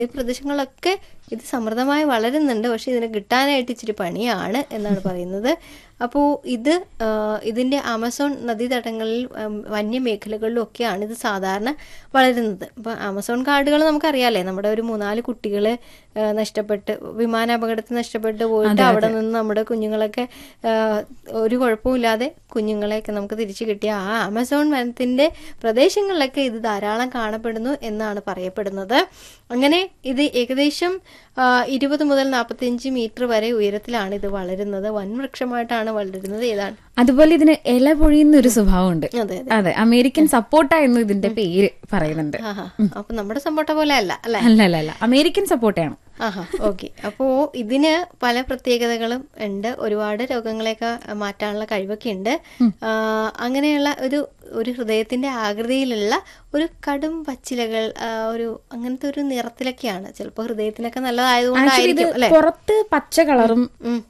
ഈ പ്രദേശങ്ങളിലൊക്കെ ഇത് സമൃദ്ധമായി വളരുന്നുണ്ട് പക്ഷെ ഇതിനെ കിട്ടാനായിട്ട് ഇച്ചിരി പണിയാണ് എന്നാണ് പറയുന്നത് അപ്പോൾ ഇത് ആ, ഇതിന്റെ ആമസോൺ നദീതടങ്ങളിൽ ഉം, വന്യമേഖലകളിലും ഒക്കെയാണ് ഇത് സാധാരണ വളരുന്നത് അപ്പോൾ ആമസോൺ കാടുകൾ നമുക്കറിയാലേ നമ്മുടെ ഒരു മൂന്നാല് കുട്ടികള് ആ, നഷ്ടപ്പെട്ട് വിമാനാപകടത്തിൽ നഷ്ടപ്പെട്ട് പോയിട്ട് അവിടെ നിന്ന് നമ്മുടെ കുഞ്ഞുങ്ങളൊക്കെ ആ, ഒരു കുഴപ്പമില്ലാതെ കുഞ്ഞുങ്ങളെയൊക്കെ നമുക്ക് തിരിച്ചു കിട്ടിയ ആ ആമസോൺ വനത്തിന്റെ പ്രദേശങ്ങളിലൊക്കെ ഇത് ധാരാളം കാണപ്പെടുന്നു എന്നാണ് പറയപ്പെടുന്നത് അങ്ങനെ ഇത് ഏകദേശം ആ, ഇരുപത് മുതൽ നാൽപ്പത്തിയഞ്ച് മീറ്റർ വരെ ഉയരത്തിലാണ് ഇത് വളരുന്നത് വൻവൃക്ഷമായിട്ടാണ് വളരുന്നത് ഏതാണ് അതുപോലെ ഇതിന് ഇല പൊഴിയുന്ന ഒരു സ്വഭാവമുണ്ട് അതെ അതെ അതെ അമേരിക്കൻ സപ്പോർട്ട എന്ന് ഇതിന്റെ പേര് പറയുന്നുണ്ട് ആഹാ അപ്പൊ നമ്മുടെ സമ്പോട്ട പോലെ അല്ല അല്ലെ അല്ല അല്ല അല്ല അമേരിക്കൻ സപ്പോർട്ടയാണ് ആഹാ ഓക്കെ അപ്പോ ഇതിന് പല പ്രത്യേകതകളും ഉണ്ട് ഒരുപാട് രോഗങ്ങളെയൊക്കെ മാറ്റാനുള്ള കഴിവൊക്കെ ഉണ്ട് ആ, അങ്ങനെയുള്ള ഒരു ഒരു ഹൃദയത്തിന്റെ ആകൃതിയിലുള്ള ഒരു കടും പച്ചിലകൾ ആ, ഒരു അങ്ങനത്തെ ഒരു നിറത്തിലൊക്കെയാണ് ചിലപ്പോൾ ഹൃദയത്തിനൊക്കെ ആക്ച്വലി ഇത് നല്ലതായതുകൊണ്ടായിരിക്കും അല്ലെ പുറത്ത് പച്ച കളറും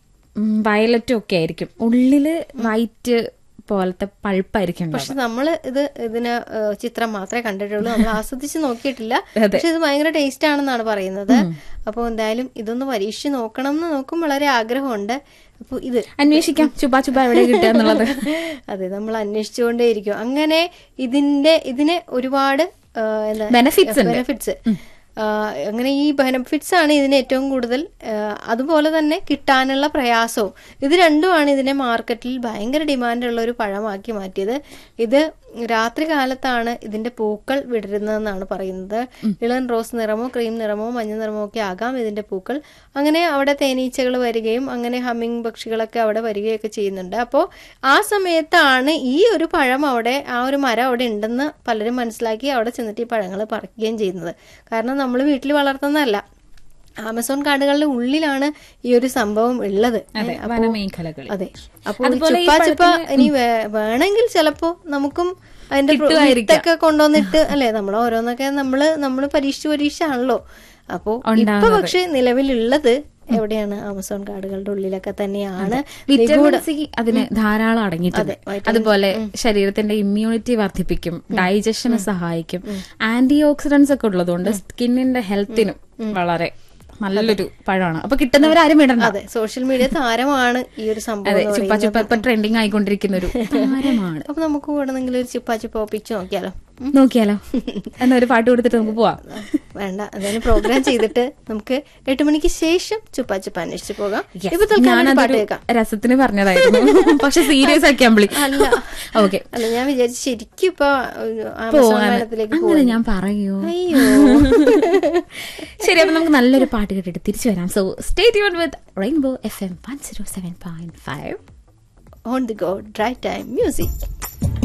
വയലറ്റും ഒക്കെ ആയിരിക്കും ഉള്ളില് വൈറ്റ് പോലത്തെ പഴുപ്പായിരിക്കും ഉണ്ടാവുക. പക്ഷെ നമ്മള് ഇത് ഇതിന് ഏഹ്, ചിത്രം മാത്രമേ കണ്ടിട്ടുള്ളൂ നമ്മൾ ആസ്വദിച്ച് നോക്കിയിട്ടില്ല പക്ഷെ ഇത് ഭയങ്കര ടേസ്റ്റ് ആണെന്നാണ് പറയുന്നത് അപ്പോൾ എന്തായാലും ഇതൊന്ന് പരീക്ഷിച്ച് നോക്കണം എന്ന് നോക്കും വളരെ ആഗ്രഹമുണ്ട് അപ്പോൾ ഇത് അന്വേഷിക്കാം ചുബാ ചുബാ എവിടെ കിട്ടുക എന്നുള്ളത് അതെ നമ്മൾ അന്വേഷിച്ചുകൊണ്ടേയിരിക്കും അങ്ങനെ ഇതിന്റെ ഇതിന് ഒരുപാട് ആ, എന്താ Benefits ഉണ്ട്. ബെനിഫിറ്റ്സ് അങ്ങനെ ഈ ബെനിഫിറ്റ്സ് ആണ് ഇതിന് ഏറ്റവും കൂടുതൽ ആ, അതുപോലെ തന്നെ കിട്ടാനുള്ള പ്രയാസവും ഇത് രണ്ടുമാണ് ഇതിനെ മാർക്കറ്റിൽ ഭയങ്കര ഡിമാൻഡുള്ള ഒരു പഴമാക്കി മാറ്റിയത് ഇത് രാത്രി കാലത്താണ് ഇതിന്റെ പൂക്കൾ വിടരുന്നതെന്നാണ് പറയുന്നത് ഇളം റോസ് നിറമോ ക്രീം നിറമോ മഞ്ഞ നിറമോ ഒക്കെ ആകാം ഇതിന്റെ പൂക്കൾ അങ്ങനെ അവിടെ തേനീച്ചകൾ വരികയും അങ്ങനെ ഹമ്മിങ് പക്ഷികളൊക്കെ അവിടെ വരികയൊക്കെ ചെയ്യുന്നുണ്ട് അപ്പോൾ ആ സമയത്താണ് ഈ ഒരു പഴം അവിടെ ആ ഒരു മരം അവിടെ ഉണ്ടെന്ന് പലരും മനസ്സിലാക്കി അവിടെ ചെന്നിട്ട് ഈ പഴങ്ങൾ പറിക്കുകയും ചെയ്യുന്നത് കാരണം നമ്മൾ വീട്ടിൽ വളർത്തുന്നതല്ല ആമസോൺ കാടുകളുടെ ഉള്ളിലാണ് ഈ ഒരു സംഭവം ഉള്ളത് അതെ വനമേഖലകളിൽ അതെ അപ്പോൾ ചുപ്പാ ചുപ്പ ഇനി വേ- വേണമെങ്കിൽ ചിലപ്പോ നമുക്കും അതിന്റെ വിത്തൊക്കെ കൊണ്ടുവന്നിട്ട് അല്ലെ നമ്മൾ ഓരോന്നൊക്കെ നമ്മള് നമ്മള് പരീക്ഷിച്ച് പരീക്ഷയാണല്ലോ അപ്പോ ഇപ്പൊ പക്ഷെ നിലവിലുള്ളത് എവിടെയാണ് ആമസോൺ കാടുകളുടെ ഉള്ളിലൊക്കെ തന്നെയാണ് വിറ്റമിൻ സി അതിന് ധാരാളം അടങ്ങിയിട്ടുണ്ട് അതുപോലെ ശരീരത്തിന്റെ ഇമ്മ്യൂണിറ്റി വർദ്ധിപ്പിക്കും ഡൈജഷന് സഹായിക്കും ആന്റി ഓക്സിഡൻസ് ഒക്കെ ഉള്ളതുകൊണ്ട് സ്കിന്നിന്റെ ഹെൽത്തിനും വളരെ നല്ലൊരു പഴമാണ് അപ്പൊ കിട്ടുന്നവരാരും വിടണ്ട അതെ സോഷ്യൽ മീഡിയ താരമാണ് ഈ ഒരു സംഭവം അതെ എന്ന് ചുപ്പ പറയുന്നത്. ചുപ്പ ഇപ്പൊ ട്രെൻഡിങ് ആയിക്കൊണ്ടിരിക്കുന്ന ഒരു താരമാണ് അപ്പൊ നമുക്ക് വേണമെങ്കിൽ ഒരു ചിപ്പാ ചിപ്പ ഒപ്പിച്ച് നോക്കിയാലോ ഉം. നോക്കിയാലോ എന്നാ ഒരു പാട്ട് കൊടുത്തിട്ട് നമുക്ക് പോവാം വേണ്ട എന്തായാലും പ്രോഗ്രാം ചെയ്തിട്ട് നമുക്ക് എട്ട് മണിക്ക് ശേഷം ചുപ്പാ ചുപ്പ അന്വേഷിച്ച് പോകാം ഇപ്പൊ തൽക്കാലം ഒരു പാട്ട് ഞാനതൊരു കേൾക്കാം രസത്തിന് പറഞ്ഞതായിരുന്നു പക്ഷെ സീരിയസ് ആക്കി അമ്പിളി അല്ല ഓക്കെ അല്ല ഞാൻ വിചാരിച്ചു ശരിക്കും ഇപ്പൊ ആമസോൺ വനത്തിലേക്ക് അങ്ങനെ ഞാൻ പറയൂ അയ്യോ ശരി അപ്പൊ നമുക്ക് നല്ലൊരു പാട്ട് കേട്ടിട്ട് തിരിച്ചു വരാം so stay tune with rainbow F M one zero seven point five on the go drive time music